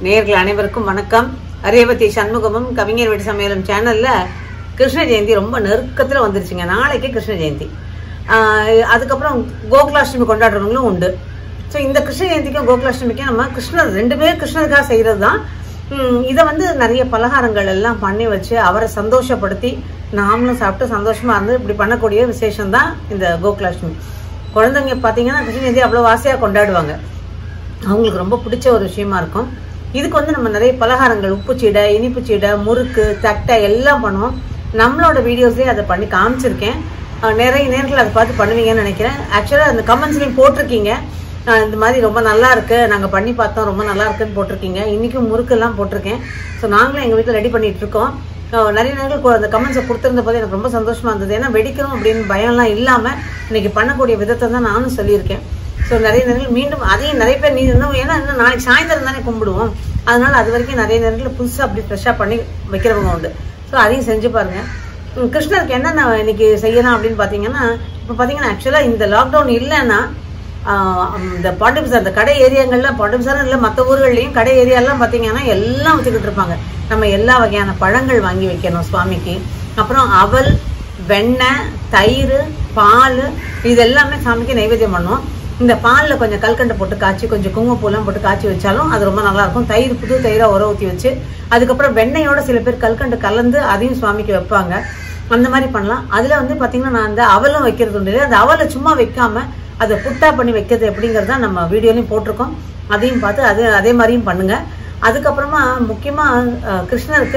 நேயர்கள் அனைவருக்கும் வணக்கம் அரியபத்தி சண்முகமும் கவிஞர் வீட்டு சமையலும் சேனல்ல கிருஷ்ண ஜெயந்தி ரொம்ப நெருக்கத்துல வந்துருச்சுங்க நாளைக்கு கிருஷ்ண ஜெயந்தி ஆஹ் அதுக்கப்புறம் கோகுலாஷ்டமி கொண்டாடுறவங்களும் உண்டு ஸோ இந்த கிருஷ்ண ஜெயந்திக்கும் கோகுலாஷ்டமிக்கும் நம்ம கிருஷ்ணர் ரெண்டு பேரும் கிருஷ்ணருக்காக செய்யறது தான் இதை வந்து நிறைய பலகாரங்கள் எல்லாம் பண்ணி வச்சு அவரை சந்தோஷப்படுத்தி நாமளும் சாப்பிட்டு சந்தோஷமா இருந்து இப்படி பண்ணக்கூடிய விசேஷம் தான் இந்த கோகுலாஷ்டமி குழந்தைங்க பார்த்தீங்கன்னா கிருஷ்ண ஜெயந்தி அவ்வளோ வாசியாக கொண்டாடுவாங்க அவங்களுக்கு ரொம்ப பிடிச்ச ஒரு விஷயமா இருக்கும் இதுக்கு வந்து நம்ம நிறைய பலகாரங்கள் உப்பு சீடை இனிப்பு சீடை முறுக்கு தட்டை எல்லாம் பண்ணுவோம் நம்மளோட வீடியோஸ்லேயே அதை பண்ணி காமிச்சிருக்கேன் அஹ் நிறைய நேரத்தில் அதை பார்த்து பண்ணுவீங்கன்னு நினைக்கிறேன் ஆக்சுவலாக அந்த கமெண்ட்ஸ்லையும் போட்டிருக்கீங்க அஹ் இந்த மாதிரி ரொம்ப நல்லா இருக்கு நாங்கள் பண்ணி பார்த்தோம் ரொம்ப நல்லா இருக்குன்னு போட்டிருக்கீங்க இன்னைக்கும் முறுக்கெல்லாம் போட்டிருக்கேன் ஸோ நாங்களும் எங்கள் வீட்டில் ரெடி பண்ணிட்டு இருக்கோம் அஹ் நிறைய நேரங்கள் கு- அந்த கமெண்ட்ஸை கொடுத்திருந்த போது எனக்கு ரொம்ப சந்தோஷமா இருந்தது ஏன்னா வெடிக்கணும் அப்படின்னு பயம்லாம் இல்லாமல் இன்னைக்கு பண்ணக்கூடிய விதத்தை தான் நானும் சொல்லியிருக்கேன் ஸோ நிறைய நேரங்கள் மீண்டும் அதையும் நிறைய பேர் நீ இன்னும் ஏன்னா இன்னும் நாளைக்கு சாயந்தரம் தானே கும்பிடுவோம் அதனால அது வரைக்கும் நிறைய நேரங்களில் புதுசாக அப்படி ஃப்ரெஷ்ஷாக பண்ணி வைக்கிறவங்க உண்டு ஸோ அதையும் செஞ்சு பாருங்க உம் கிருஷ்ணருக்கு என்னென்ன இன்னைக்கு செய்யலாம் அப்படின்னு பார்த்தீங்கன்னா இப்போ பார்த்தீங்கன்னா ஆக்சுவலாக இந்த லாக்டவுன் இல்லைன்னா ஆஹ் இந்த பாண்டிப்சார் இந்த கடை ஏரியாங்கள்ல பாண்டிப்சார் இல்லை மற்ற ஊர்கள்லையும் கடை ஏரியாலாம் பார்த்தீங்கன்னா எல்லாம் வச்சுக்கிட்டு இருப்பாங்க நம்ம எல்லா வகையான பழங்கள் வாங்கி வைக்கணும் சுவாமிக்கு அப்புறம் அவல் வெண்ணெய் தயிர் பால் இது எல்லாமே சாமிக்கு நைவேத்தியம் பண்ணுவோம் இந்த பாலில் கொஞ்சம் கல்கண்டை போட்டு காய்ச்சி கொஞ்சம் குங்குமப்பூலாம் போட்டு காய்ச்சி வச்சாலும் அது ரொம்ப நல்லா இருக்கும் தயிர் புது தயிரா உர ஊற்றி வச்சு அதுக்கப்புறம் வெண்ணெயோட சில பேர் கல்கண்டு கலந்து அதையும் சுவாமிக்கு வைப்பாங்க அந்த மாதிரி பண்ணலாம் அதுல வந்து பாத்தீங்கன்னா நான் அந்த அவலும் வைக்கிறது உண்டு இல்லையா? அந்த அவலை சும்மா வைக்காம அதை புட்டா பண்ணி வைக்கிறது எப்படிங்கறத நம்ம வீடியோலையும் போட்டிருக்கோம் அதையும் பார்த்து அது அதே மாதிரியும் பண்ணுங்க அதுக்கப்புறமா முக்கியமா அஹ், கிருஷ்ணருக்கு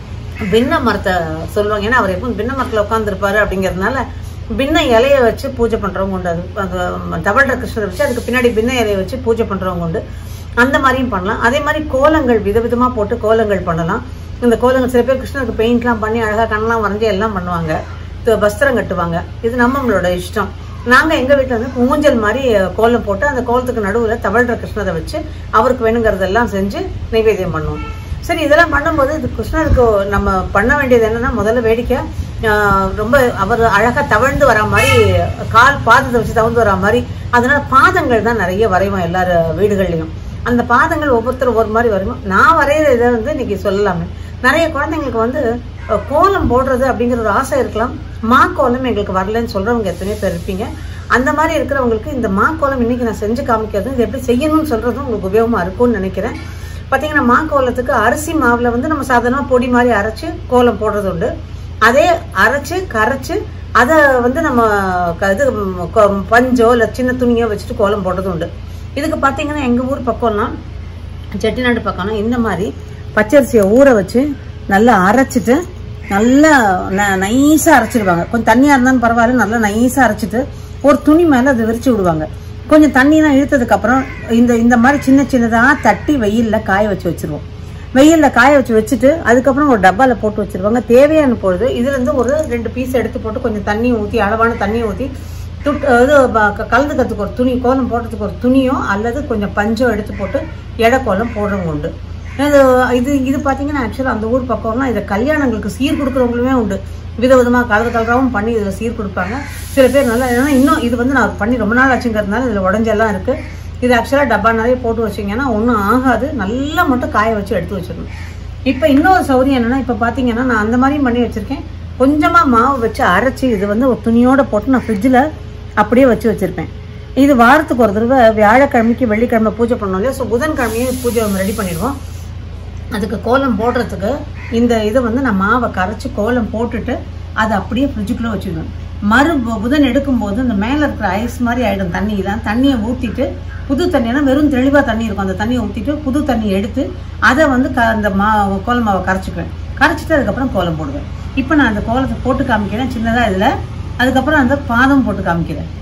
பின்ன மரத்தை சொல்லுவாங்க ஏன்னா அவர் எப்பவும் பின்ன மரத்துல உட்காந்துருப்பாரு அப்படிங்கறதுனால பின்ன இலைய வச்சு பூஜை பண்றவங்க உண்டு அது அந்த தவழ்ற கிருஷ்ணரை வச்சு அதுக்கு பின்னாடி பின்ன இலைய வச்சு பூஜை பண்றவங்க உண்டு அந்த மாதிரியும் பண்ணலாம் அதே மாதிரி கோலங்கள் விதவிதமா போட்டு கோலங்கள் பண்ணலாம் இந்த கோலங்கள் சில பேர் கிருஷ்ணருக்கு பெயிண்ட்லாம் பண்ணி அழகா கண்ணெல்லாம் வரைஞ்சி எல்லாம் பண்ணுவாங்க இது வஸ்திரம் கட்டுவாங்க இது நம்மளோட இஷ்டம் நாங்க எங்க வீட்டுல வந்து ஊஞ்சல் மாதிரி அஹ், கோலம் போட்டு அந்த கோலத்துக்கு நடுவுல தவழ்ற கிருஷ்ணரை வச்சு அவருக்கு வேணுங்கிறதெல்லாம் செஞ்சு நைவேத்தியம் பண்ணுவோம் சரி இதெல்லாம் பண்ணும்போது இது கிருஷ்ணருக்கு நம்ம பண்ண வேண்டியது என்னன்னா முதல்ல வேடிக்கை ஆஹ், ரொம்ப அவர் அழகா தவழ்ந்து வரா மாதிரி கால் பாதத்தை வச்சு தவழ்ந்து வரா மாதிரி அதனால பாதங்கள் தான் நிறைய வரைவோம் எல்லார் வீடுகள்லையும் அந்த பாதங்கள் ஒவ்வொருத்தரும் ஒவ்வொரு மாதிரி வரைவோம் நான் வரைகிற இதை வந்து இன்னைக்கு சொல்லலாமே நிறைய குழந்தைங்களுக்கு வந்து அஹ், கோலம் போடுறது அப்படிங்கிற ஒரு ஆசை இருக்கலாம் மா கோலம் எங்களுக்கு வரலன்னு சொல்றவங்க எத்தனையோ பேர் இருப்பீங்க அந்த மாதிரி இருக்கிறவங்களுக்கு இந்த மா கோலம் இன்னைக்கு நான் செஞ்சு காமிக்கிறதும் இது எப்படி செய்யணும்னு சொல்றதும் உங்களுக்கு உபயோகமா இருக்கும்னு நினைக்கிறேன் பார்த்தீங்கன்னா மா கோலத்துக்கு அரிசி மாவுல வந்து நம்ம சாதாரணமா பொடி மாதிரி அரைச்சு கோலம் போடுறது உண்டு அதே அரைச்சு கரைச்சு அதை வந்து நம்ம க- இது ம், கொ- பஞ்சோ இல்லை சின்ன துணியோ வச்சுட்டு கோலம் போடுறது உண்டு இதுக்கு பார்த்தீங்கன்னா எங்க ஊர் பக்கம்லாம் செட்டிநாடு பக்கம்னா இந்த மாதிரி பச்சரிசியை ஊற வச்சு நல்லா அரைச்சிட்டு நல்லா நைஸாக அரைச்சிடுவாங்க கொஞ்சம் தண்ணியாக இருந்தாலும் பரவாயில்ல நல்லா நைஸாக அரைச்சிட்டு ஒரு துணி மேலே அதை விரிச்சு விடுவாங்க கொஞ்சம் தண்ணியெல்லாம் இழுத்ததுக்கு அப்புறம் இந்த இந்த மாதிரி சின்ன சின்னதாக தட்டி வெயிலில் காய வச்சு வச்சிருவோம் வெயிலில் காய வச்சு வச்சுட்டு அதுக்கப்புறம் ஒரு டப்பால போட்டு வச்சிருவாங்க தேவையான பொழுது இதுல இருந்து ஒரு ரெண்டு பீஸ் எடுத்து போட்டு கொஞ்சம் தண்ணி ஊற்றி அளவான தண்ணி ஊற்றி துட் இது ப- க- கலந்துக்கிறதுக்கு ஒரு துணி கோலம் போடுறதுக்கு ஒரு துணியோ அல்லது கொஞ்சம் பஞ்சோ எடுத்து போட்டு எடை கோலம் போடுறவங்க உண்டு இது இது இது பார்த்தீங்கன்னா ஆக்சுவலாக அந்த ஊர் பக்கம்லாம் இதை கல்யாணங்களுக்கு சீர் கொடுக்குறவங்களுமே உண்டு விதவிதமாக கலர் கலராகவும் பண்ணி இதில் சீர் கொடுப்பாங்க சில பேர் நல்லா ஏன்னா இன்னும் இது வந்து நான் பண்ணி ரொம்ப நாள் ஆச்சுங்கிறதுனால இதில் உடஞ்செல்லாம் இருக்கு இது ஆக்சுவலாக டப்பா நிறைய போட்டு வச்சிங்கன்னா ஒன்றும் ஆகாது நல்லா மட்டும் காய வச்சு எடுத்து வச்சிடணும் இப்போ இன்னொரு சௌரியம் என்னன்னா இப்போ பார்த்தீங்கன்னா நான் அந்த மாதிரியும் பண்ணி வச்சிருக்கேன் கொஞ்சமாக மாவு வச்சு அரைச்சி இது வந்து ஒரு துணியோட போட்டு நான் ஃப்ரிட்ஜில் அப்படியே வச்சு வச்சிருப்பேன் இது வாரத்துக்கு ஒரு தடவை வியாழக்கிழமைக்கு வெள்ளிக்கிழமை பூஜை பண்ணோம் இல்லையா ஸோ புதன்கிழமையும் பூஜை ரெடி பண்ணிடுவோம் அதுக்கு கோலம் போடுறதுக்கு இந்த இதை வந்து நான் மாவை கரைச்சி கோலம் போட்டுட்டு அதை அப்படியே ஃப்ரிட்ஜுக்குள்ளே வச்சுக்கணும் மறு பு- புதன் எடுக்கும்போது இந்த மேலே இருக்கிற ஐஸ் மாதிரி ஆயிடும் தண்ணியெல்லாம் தண்ணியை ஊற்றிட்டு புது தண்ணியெல்லாம் வெறும் தெளிவாக தண்ணி இருக்கும் அந்த தண்ணியை ஊற்றிட்டு புது தண்ணி எடுத்து அதை வந்து க அந்த மா கோலம் மாவை கரைச்சிக்குவேன் கரைச்சிட்டு அதுக்கப்புறம் கோலம் போடுவேன் இப்போ நான் அந்த கோலத்தை போட்டு காமிக்கிறேன் சின்னதாக இதில் அதுக்கப்புறம் அந்த பாதம் போட்டு காமிக்கிறேன்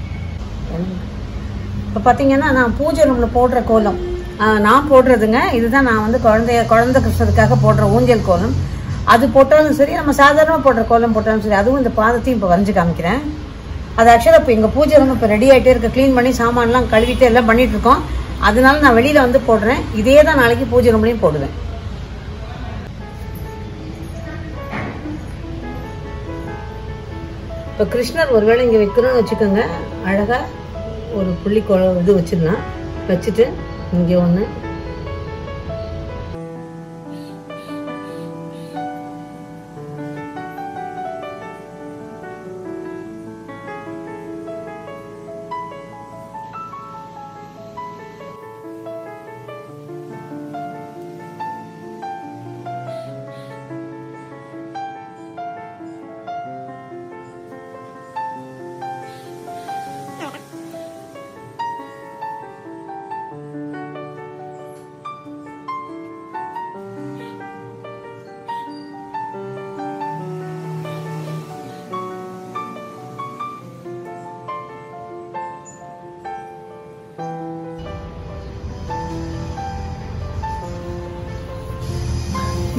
இப்போ பார்த்தீங்கன்னா நான் பூஜை ரூமில் போடுற கோலம் ஆஹ் நான் போடுறதுங்க இதுதான் நான் வந்து குழந்தைய குழந்தை கிருஷ்ணத்துக்காக போடுற ஊஞ்சல் கோலம் அது போட்டாலும் சரி நம்ம சாதாரணமாக போடுற கோலம் போட்டாலும் சரி அதுவும் இந்த பாதத்தையும் இப்போ வரைஞ்சு காமிக்கிறேன் அது ஆக்சுவலாக இப்போ எங்கள் பூஜை ரூம் இப்போ ரெடி ஆகிட்டே இருக்கு க்ளீன் பண்ணி சாமான்லாம் கழுவிட்டு எல்லாம் பண்ணிட்டு இருக்கோம் அதனால நான் வெளியில் வந்து போடுறேன் இதே தான் நாளைக்கு பூஜை ரூம்லையும் போடுவேன் இப்போ கிருஷ்ணர் ஒருவேளை இங்கே வைக்கிறோம்னு வச்சுக்கோங்க அழகாக ஒரு புள்ளி கொ இது வச்சிடலாம் வச்சுட்டு இங்கே ஒன்று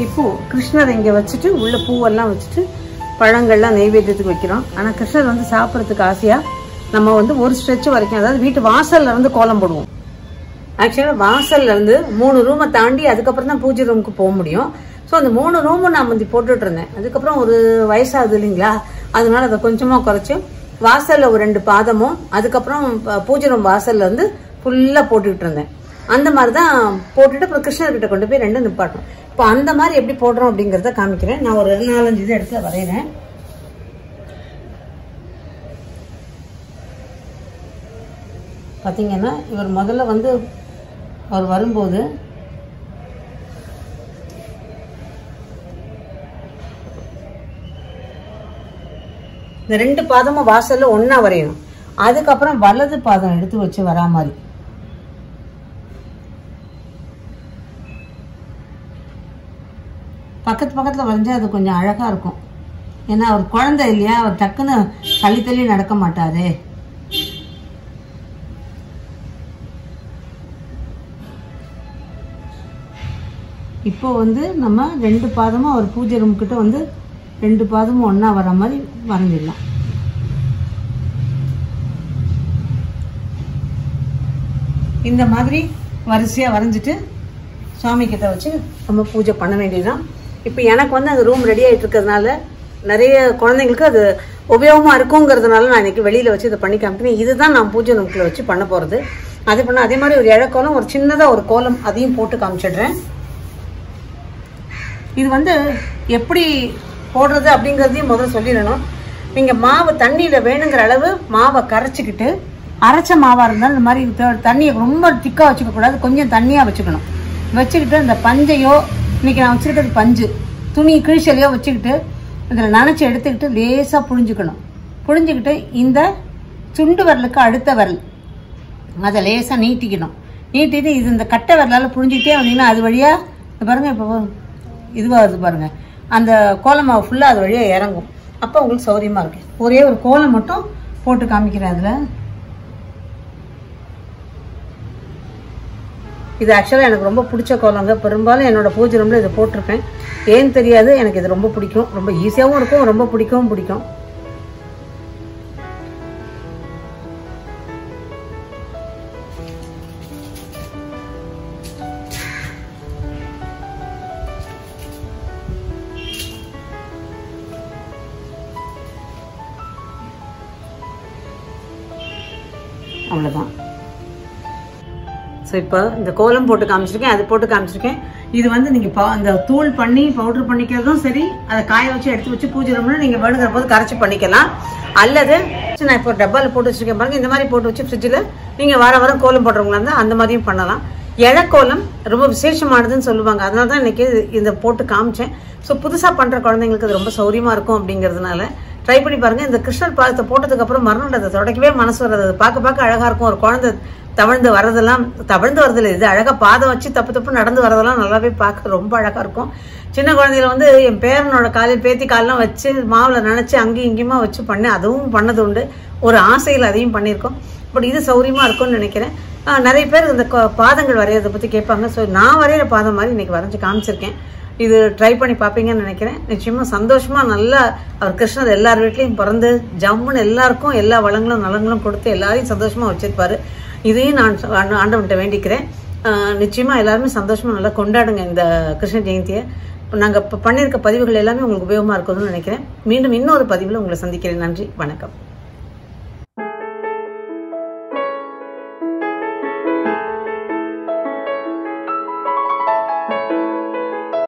இப்போ கிருஷ்ணர் இங்க வச்சுட்டு உள்ள பூவெல்லாம் வச்சுட்டு பழங்கள்லாம் நெய்வேத்தியத்துக்கு வைக்கிறோம் ஆனா கிருஷ்ணர் வந்து சாப்பிட்றதுக்கு ஆசையா நம்ம வந்து ஒரு ஸ்ட்ரெச் வரைக்கும் அதாவது வீட்டு வாசல்ல வந்து கோலம் போடுவோம் ஆக்சுவலாக வாசல்ல இருந்து மூணு ரூமை தாண்டி அதுக்கப்புறம் தான் பூஜை ரூமுக்கு போக முடியும் ஸோ அந்த மூணு ரூமும் நான் வந்து போட்டுட்டு இருந்தேன் அதுக்கப்புறம் ஒரு வயசாகுது இல்லைங்களா அதனால அதை கொஞ்சமா குறைச்சு வாசல்ல ஒரு ரெண்டு பாதமும் அதுக்கப்புறம் ப- பூஜை ரூம் வாசல்ல இருந்து ஃபுல்லா போட்டுட்டு இருந்தேன் அந்த மாதிரி தான் போட்டுட்டு அப்புறம் கிருஷ்ணர்கிட்ட கொண்டு போய் ரெண்டும் நிப்பாட்டணும் இப்போ அந்த மாதிரி எப்படி போடுறோம் அப்படிங்கறத காமிக்கிறேன் நான் ஒரு நாலஞ்சு இது எடுத்து வரைகிறேன் பார்த்தீங்கன்னா இவர் முதல்ல வந்து அவர் வரும்போது இந்த ரெண்டு பாதமும் வாசல்ல ஒண்ணா வரையணும் அதுக்கப்புறம் வலது பாதம் எடுத்து வச்சு வரா மாதிரி பக்கத்து பக்கத்துல வரைஞ்சா அது கொஞ்சம் அழகா இருக்கும் ஏன்னா அவர் குழந்தை இல்லையா அவர் டக்குன்னு தள்ளி தள்ளி நடக்க மாட்டாரு இப்போ வந்து நம்ம ரெண்டு பாதமும் அவர் பூஜை ரூம் கிட்ட வந்து ரெண்டு பாதமும் ஒண்ணா வர மாதிரி வரைஞ்சிடலாம் இந்த மாதிரி வரிசையா வரைஞ்சிட்டு சுவாமி கிட்ட வச்சு நம்ம பூஜை பண்ண வேண்டியதுதான் இப்போ எனக்கு வந்து அந்த ரூம் ரெடி ஆயிட்டு இருக்கிறதுனால நிறைய குழந்தைங்களுக்கு அது உபயோகமா இருக்குங்கிறதுனால நான் இன்னைக்கு வெளியில வச்சு இதை பண்ணி காமிக்கிறேன் இதுதான் நான் பூஜை ரூம்குள்ள வச்சு பண்ண போறது அது பண்ண அதே மாதிரி ஒரு இழக்கோலம் ஒரு சின்னதா ஒரு கோலம் அதையும் போட்டு காமிச்சிடுறேன் இது வந்து எப்படி போடுறது அப்படிங்கறதையும் முதல்ல சொல்லிடணும் நீங்க மாவு தண்ணியில வேணுங்கிற அளவு மாவை கரைச்சிக்கிட்டு அரைச்ச மாவா இருந்தால் இந்த மாதிரி த- தண்ணியை ரொம்ப திக்கா வச்சுக்க கூடாது கொஞ்சம் தண்ணியா வச்சுக்கணும் வச்சுக்கிட்டு இந்த பஞ்சையோ இன்னைக்கு நான் வச்சிருக்கிறது பஞ்சு துணி கிழிச்சலையோ வச்சுக்கிட்டு இதில் நனைச்சு எடுத்துக்கிட்டு லேசா புழிஞ்சுக்கணும் புழிஞ்சுக்கிட்டு இந்த சுண்டு விரலுக்கு அடுத்த விரல் அதை லேசா நீட்டிக்கணும் நீட்டிட்டு இது இந்த கட்டை விரலால புழிஞ்சிக்கிட்டே வந்தீங்கன்னா அது வழியா இது பாருங்க இப்போ இதுவா வருது பாருங்க அந்த கோலமாவு ஃபுல்லா அது வழியா இறங்கும் அப்போ உங்களுக்கு சௌரியமா இருக்கு ஒரே ஒரு கோலம் மட்டும் போட்டு காமிக்கிறேன் அதுல இது ஆக்சுவலாக எனக்கு ரொம்ப பிடிச்ச கோலங்க பெரும்பாலும் என்னோட பூஜை ரூம்ல இதை போட்டிருப்பேன் ஏன்னு தெரியாது எனக்கு இது ரொம்ப பிடிக்கும் ரொம்ப ஈஸியாகவும் இருக்கும் ரொம்ப பிடிக்கவும் பிடிக்கும் அவ்வளோதான் ஸோ இப்போ இந்த கோலம் போட்டு காமிச்சிருக்கேன் அது போட்டு காமிச்சிருக்கேன் இது வந்து நீங்க பா- அந்த தூள் பண்ணி பவுடர் பண்ணிக்கிறதும் சரி அதை காய வச்சு எடுத்து வச்சு பூஜை ரூம்ல நீங்க வேணுங்கிற போது கரைச்சி பண்ணிக்கலாம் அல்லது நான் இப்போ டப்பால போட்டு வச்சிருக்கேன் பாருங்க இந்த மாதிரி போட்டு வச்சு ஃப்ரிட்ஜில் நீங்க வார வாரம் கோலம் போடுறவங்களா இருந்தால் அந்த மாதிரியும் பண்ணலாம் இழக்கோலம் ரொம்ப விசேஷமானதுன்னு சொல்லுவாங்க அதனால தான் இன்னைக்கு இது- இதை போட்டு காமிச்சேன் ஸோ புதுசா பண்ற குழந்தைங்களுக்கு அது ரொம்ப சௌரியமா இருக்கும் அப்படிங்கிறதுனால ட்ரை பண்ணி பாருங்க இந்த கிருஷ்ணர் பாதத்தை போட்டதுக்கு அப்புறம் மறுநாள் அதை தொடக்கவே மனசு வராது அது பார்க்க பார்க்க அழகா இருக்கும் ஒரு குழந்தை தவழ்ந்து வரதெல்லாம் தவழ்ந்து வரதில்லை இது அழகா பாதம் வச்சு தப்பு தப்பு நடந்து வரதெல்லாம் நல்லாவே பார்க்க ரொம்ப அழகா இருக்கும் சின்ன குழந்தையில வந்து என் பேரனோட காலில் பேத்தி காலெல்லாம் வச்சு மாவுல நினைச்சு அங்கேயும் இங்கேயுமா வச்சு பண்ணேன் அதுவும் பண்ணது உண்டு ஒரு ஆசையில் அதையும் பண்ணியிருக்கோம் பட் இது சௌரியமா இருக்கும்னு நினைக்கிறேன் ஆஹ் நிறைய பேர் இந்த கொ- பாதங்கள் வரையறதை பத்தி கேட்பாங்க ஸோ நான் வரைகிற பாதம் மாதிரி இன்னைக்கு வரைஞ்சு காமிச்சிருக்கேன் இது ட்ரை பண்ணி பார்ப்பீங்கன்னு நினைக்கிறேன் நிச்சயமா சந்தோஷமா நல்லா அவர் கிருஷ்ணர் எல்லார் வீட்லயும் பிறந்து ஜம்முன்னு எல்லாருக்கும் எல்லா வளங்களும் நலங்களும் கொடுத்து எல்லாரையும் சந்தோஷமா வச்சிருப்பாரு இதையும் நான் ஆண்ட- ஆண்டவன்கிட்ட வேண்டிக்கிறேன் ஆஹ் நிச்சயமா எல்லாருமே சந்தோஷமா நல்லா கொண்டாடுங்க இந்த கிருஷ்ண ஜெயந்தியை நாங்க இப்ப பண்ணியிருக்க பதிவுகள் எல்லாமே உங்களுக்கு உபயோகமா இருக்கும்னு நினைக்கிறேன் மீண்டும் இன்னொரு பதிவில் உங்களை சந்திக்கிறேன் நன்றி வணக்கம்